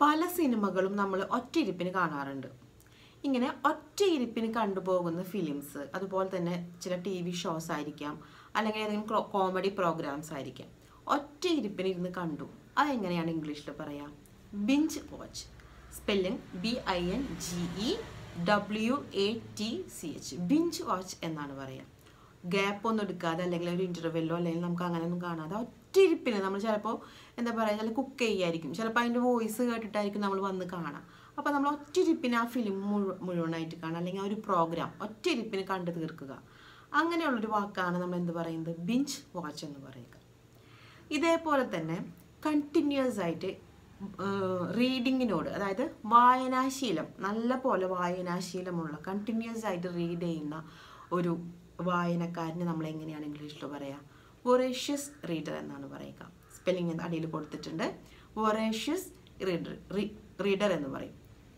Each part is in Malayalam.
പല സിനിമകളും നമ്മൾ ഒറ്റയിരിപ്പിന് കാണാറുണ്ട് ഇങ്ങനെ ഒറ്റയിരിപ്പിന് കണ്ടുപോകുന്ന ഫിലിംസ് അതുപോലെ തന്നെ ചില ടി വി ഷോസ് ആയിരിക്കാം അല്ലെങ്കിൽ ഏതെങ്കിലും കോമഡി പ്രോഗ്രാംസ് ആയിരിക്കാം ഒറ്റയിരിപ്പിന് ഇരുന്ന് കണ്ടു അതെങ്ങനെയാണ് ഇംഗ്ലീഷിൽ പറയാം binge watch spelling B I N G E W A T C H binge watch എന്നാണ് പറയുക ഗ്യാപ്പ് ഒന്നും എടുക്കാതെ അല്ലെങ്കിൽ ഒരു ഇൻ്റർവെല്ലോ അല്ലെങ്കിൽ നമുക്ക് അങ്ങനെയൊന്നും കാണാതെ ഒറ്റയിരിപ്പിന് നമ്മൾ ചിലപ്പോൾ എന്താ പറയുക ചില കുക്ക് ചെയ്യായിരിക്കും ചിലപ്പോൾ അതിൻ്റെ വോയിസ് കേട്ടിട്ടായിരിക്കും നമ്മൾ വന്ന് കാണാം അപ്പോൾ നമ്മൾ ഒറ്റയിരിപ്പിന് ആ ഫിലിം മുഴു മുഴുവനായിട്ട് കാണുക അല്ലെങ്കിൽ ആ ഒരു പ്രോഗ്രാം ഒറ്റയിരിപ്പിന് കണ്ടു തീർക്കുക അങ്ങനെയുള്ളൊരു വാക്കാണ് നമ്മൾ എന്ത് പറയുന്നത് ബിഞ്ച് വാച്ച് എന്ന് പറയുക ഇതേപോലെ തന്നെ കണ്ടിന്യൂസ് ആയിട്ട് റീഡിങ്ങിനോട് അതായത് വായനാശീലം നല്ല പോലെ വായനാശീലമുള്ള കണ്ടിന്യൂസ് ആയിട്ട് റീഡ് ചെയ്യുന്ന ഒരു വായനക്കാരന് നമ്മൾ എങ്ങനെയാണ് ഇംഗ്ലീഷിൽ പറയുക വൊറേഷ്യസ് റീഡർ എന്നാണ് പറയുക സ്പെല്ലിംഗ് അടിയിൽ കൊടുത്തിട്ടുണ്ട് വൊറേഷ്യസ് റീഡർ റീഡർ എന്ന് പറയും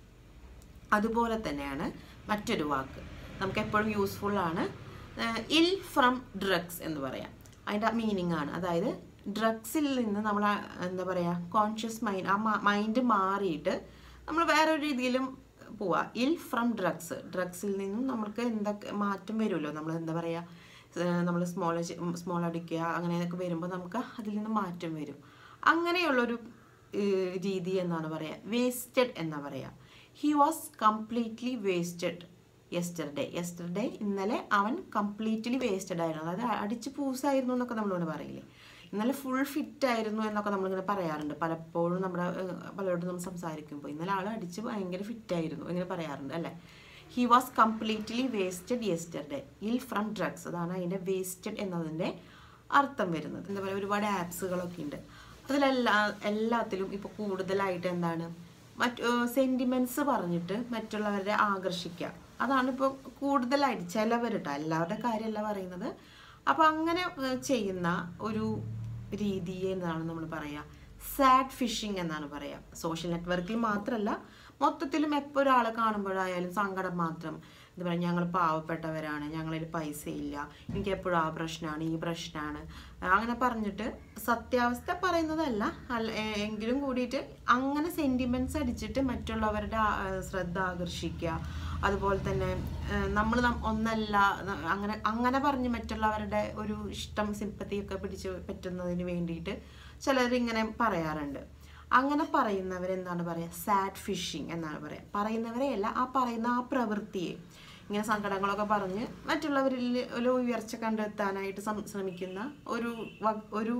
അതുപോലെ തന്നെയാണ് മറ്റൊരു വാക്ക് നമുക്ക് എപ്പോഴും യൂസ്ഫുൾ ആണ് ഇൽ ഫ്രം ഡ്രഗ്സ് എന്ന് പറയാം അതിൻ്റെ മീനിങ് ആണ് അതായത് ഡ്രഗ്സിൽ നിന്ന് നമ്മൾ എന്താ പറയുക കോൺഷ്യസ് മൈൻഡ് ആ മൈൻഡ് മാറിയിട്ട് നമ്മൾ വേറൊരു രീതിയിലും പോവുക ഇൽ ഫ്രം ഡ്രഗ്സ് ഡ്രഗ്സിൽ നിന്നും നമ്മൾക്ക് എന്തൊക്കെ മാറ്റം വരുമല്ലോ നമ്മൾ എന്താ പറയുക നമ്മൾ സ്മോൾ സ്മോൾ അടിക്കുക അങ്ങനെയൊക്കെ വരുമ്പോൾ നമുക്ക് അതിൽ നിന്ന് മാറ്റം വരും അങ്ങനെയുള്ളൊരു രീതി എന്നാണ് പറയുക വേസ്റ്റഡ് എന്നാ പറയുക he was completely wasted yesterday yesterday ഇന്നലെ അവൻ കംപ്ലീറ്റ്ലി വേസ്റ്റഡ് ആയിരുന്നു അതായത് അടിച്ച് പൂസായിരുന്നു എന്നൊക്കെ നമ്മളിവിടെ പറയില്ലേ ഇന്നലെ ഫുൾ ഫിറ്റ് ആയിരുന്നു എന്നൊക്കെ നമ്മളിങ്ങനെ പറയാറുണ്ട് പലപ്പോഴും നമ്മുടെ പലരോടും നമ്മൾ സംസാരിക്കുമ്പോൾ ഇന്നലെ ആൾ അടിച്ച് ഭയങ്കര ഫിറ്റ് ആയിരുന്നു ഇങ്ങനെ പറയാറുണ്ട് അല്ലേ he was completely wasted yesterday ill from drugs അതാണ് അതിൻ്റെ വേസ്റ്റഡ് എന്നതിൻ്റെ അർത്ഥം വരുന്നത് എന്താ പറയുക ഒരുപാട് ആപ്സുകളൊക്കെ ഉണ്ട് അതിലെല്ലാ എല്ലാത്തിലും ഇപ്പോൾ കൂടുതലായിട്ട് എന്താണ് മറ്റ് സെൻറ്റിമെൻറ്റ്സ് പറഞ്ഞിട്ട് മറ്റുള്ളവരെ ആകർഷിക്കുക അതാണ് ഇപ്പോൾ കൂടുതലായിട്ട് ചിലവരിട്ടോ എല്ലാവരുടെ കാര്യമല്ല പറയുന്നത് അപ്പോൾ അങ്ങനെ ചെയ്യുന്ന ഒരു രീതി എന്നാണ് നമ്മൾ പറയുക സാഡ് ഫിഷിംഗ് എന്നാണ് പറയുക സോഷ്യൽ നെറ്റ്വർക്കിൽ മാത്രമല്ല മൊത്തത്തിലും എപ്പോൾ ഒരാളെ കാണുമ്പോഴായാലും സങ്കടം മാത്രം എന്താ പറയുക ഞങ്ങൾ പാവപ്പെട്ടവരാണ് ഞങ്ങളിൽ പൈസ ഇല്ല എനിക്ക് എപ്പോഴും ആ പ്രശ്നമാണ് ഈ പ്രശ്നമാണ് അങ്ങനെ പറഞ്ഞിട്ട് സത്യാവസ്ഥ പറയുന്നതല്ല അല്ല എങ്കിലും കൂടിയിട്ട് അങ്ങനെ സെൻറ്റിമെൻറ്റ്സ് അടിച്ചിട്ട് മറ്റുള്ളവരുടെ ശ്രദ്ധ ആകർഷിക്കുക അതുപോലെ തന്നെ നമ്മൾ ഒന്നല്ല അങ്ങനെ അങ്ങനെ പറഞ്ഞ് മറ്റുള്ളവരുടെ ഒരു ഇഷ്ടം സിമ്പത്തിയൊക്കെ പിടിച്ച് പറ്റുന്നതിന് വേണ്ടിയിട്ട് ചിലരിങ്ങനെ പറയാറുണ്ട് അങ്ങനെ പറയുന്നവരെന്താണ് പറയുക സാഡ് ഫിഷിങ് എന്നാണ് പറയുക പറയുന്നവരെയല്ല ആ പറയുന്ന ആ പ്രവൃത്തിയെ ഇങ്ങനെ സങ്കടങ്ങളൊക്കെ പറഞ്ഞ് മറ്റുള്ളവരിൽ ഒരു ഉയർച്ച കണ്ടെത്താനായിട്ട് ശ്രമിക്കുന്ന ഒരു ഒരു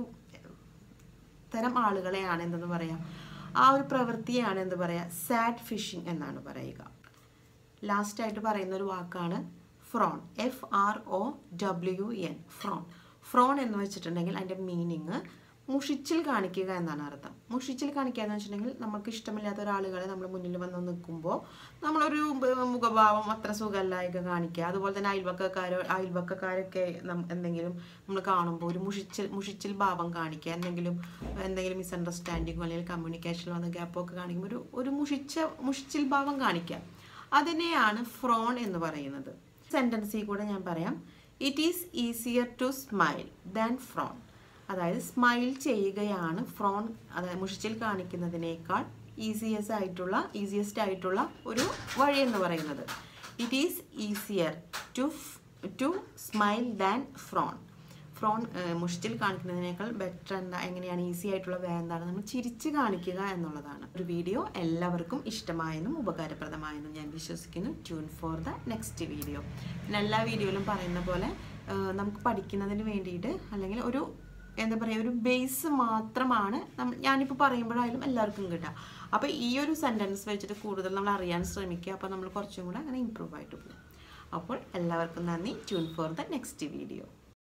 തരം ആളുകളെയാണ് എന്തെന്ന് പറയാം ആ ഒരു പ്രവൃത്തിയാണ് എന്ത് പറയുക സാഡ് ഫിഷിംഗ് എന്നാണ് പറയുക ലാസ്റ്റായിട്ട് പറയുന്ന ഒരു വാക്കാണ് frown F R O W N frown frown എന്ന് വെച്ചിട്ടുണ്ടെങ്കിൽ അതിൻ്റെ മീനിങ് മുഷിച്ചിൽ കാണിക്കുക എന്നാണ് അർത്ഥം മുഷിച്ചിൽ കാണിക്കുക എന്ന് വെച്ചിട്ടുണ്ടെങ്കിൽ നമുക്ക് ഇഷ്ടമില്ലാത്ത ഒരാളുകളെ നമ്മൾ മുന്നിൽ വന്ന് നിൽക്കുമ്പോൾ നമ്മളൊരു മുഖഭാവം അത്ര സുഖമല്ലായൊക്കെ കാണിക്കുക അതുപോലെ തന്നെ അയൽവക്കക്കാരോ അയൽവക്കക്കാരൊക്കെ എന്തെങ്കിലും നമ്മൾ കാണുമ്പോൾ ഒരു മുഷിച്ചിൽ മുഷിച്ചിൽ ഭാവം കാണിക്കുക എന്തെങ്കിലും എന്തെങ്കിലും മിസ്അണ്ടർസ്റ്റാൻഡിങ്ങോ അല്ലെങ്കിൽ കമ്മ്യൂണിക്കേഷനിൽ വന്ന ഗ്യാപ്പോ ഒക്കെ കാണിക്കുമ്പോൾ ഒരു ഒരു മുഷിച്ച മുഷിച്ചിൽ ഭാവം കാണിക്കുക അതിനെയാണ് ഫ്രോൺ എന്ന് പറയുന്നത് സെൻറ്റൻസിൽ കൂടെ ഞാൻ പറയാം it is easier to smile than frown അതായത് സ്മൈൽ ചെയ്യുകയാണ് ഫ്രോൺ അതായത് മുഷിച്ചിൽ കാണിക്കുന്നതിനേക്കാൾ ഈസിയസ് ആയിട്ടുള്ള ഈസിയസ്റ്റ് ആയിട്ടുള്ള ഒരു വഴി എന്ന് പറയുന്നത് it is easier to to smile than frown frown മുഷിച്ചിൽ കാണിക്കുന്നതിനേക്കാൾ ബെറ്റർ എന്താ എങ്ങനെയാണ് ഈസി ആയിട്ടുള്ള വേ എന്താണ് നമ്മൾ ചിരിച്ച് കാണിക്കുക എന്നുള്ളതാണ് ഒരു വീഡിയോ എല്ലാവർക്കും ഇഷ്ടമായെന്നും ഉപകാരപ്രദമായെന്നും ഞാൻ വിശ്വസിക്കുന്നു tune for the next video പിന്നെ എല്ലാ വീഡിയോയിലും പറയുന്ന പോലെ നമുക്ക് പഠിക്കുന്നതിന് വേണ്ടിയിട്ട് അല്ലെങ്കിൽ ഒരു എന്താ പറയുക ഒരു ബേസ് മാത്രമാണ് നമ്മൾ ഞാനിപ്പോൾ പറയുമ്പോഴായാലും എല്ലാവർക്കും കിട്ടുക അപ്പോൾ ഈ ഒരു സെൻറ്റൻസ് വെച്ചിട്ട് കൂടുതൽ നമ്മൾ അറിയാൻ ശ്രമിക്കുക അപ്പോൾ നമ്മൾ കുറച്ചും കൂടെ അങ്ങനെ ഇമ്പ്രൂവ് ആയിട്ട് പോകും അപ്പോൾ എല്ലാവർക്കും നന്ദി tune for the next video